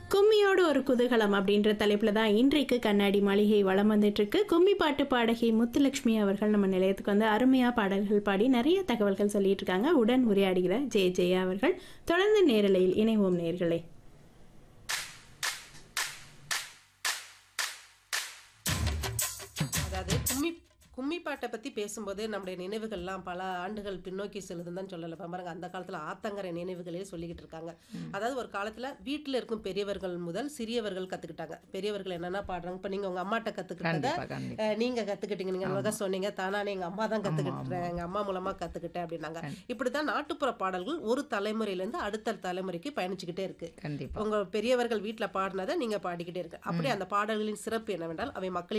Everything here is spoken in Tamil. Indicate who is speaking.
Speaker 1: கும்மியோடு ஒரு குதூகலம் அப்படின்ற தலைப்பில் தான் இன்றைக்கு கண்ணாடி மாளிகை வளம் வந்துட்டு இருக்கு கும்மி பாட்டு பாடகி முத்துலட்சுமி அவர்கள் நம்ம நிலையத்துக்கு வந்து அருமையாக பாடல்கள் பாடி நிறைய தகவல்கள் சொல்லிட்டு இருக்காங்க உடன் உரையாடுகிற ஜெய ஜெயா அவர்கள் தொடர்ந்து நேரலையில் இணைவோம் நேர்களே
Speaker 2: அதாவது கும்மி கும்மி பாட்டை பற்றி பேசும்போது நம்முடைய நினைவுகள்லாம் பல ஆண்டுகள் பின்னோக்கி செல்லுதுன்னு தான் சொல்லலை இப்ப பாருங்க அந்த காலத்தில் ஆத்தங்கரை நினைவுகளே சொல்லிக்கிட்டு இருக்காங்க அதாவது ஒரு காலத்தில் வீட்டில் இருக்கும் பெரியவர்கள் முதல் சிறியவர்கள் கற்றுக்கிட்டாங்க பெரியவர்கள் என்னென்ன பாடுறாங்க இப்போ நீங்கள் உங்கள் அம்மாட்ட கற்றுக்கிட்டத
Speaker 3: கண்டிப்பா கண்டிப்பா
Speaker 2: நீங்கள் கற்றுக்கிட்டீங்க நீங்கள் அழகாக சொன்னீங்க தானானே எங்கள் அம்மா தான் கற்றுக்கிட்டேன் எங்கள் அம்மா மூலமாக கற்றுக்கிட்டேன் அப்படின்னாங்க இப்படி தான் நாட்டுப்புற பாடல்கள் ஒரு தலைமுறையிலேருந்து அடுத்த தலைமுறைக்கு பயணிச்சுக்கிட்டே இருக்கு
Speaker 3: கண்டிப்பா
Speaker 2: உங்க பெரியவர்கள் வீட்டில் பாடினதை நீங்க பாடிக்கிட்டே இருக்கு அப்படி அந்த பாடல்களின் சிறப்பு என்னவென்றால் அவை மக்களின்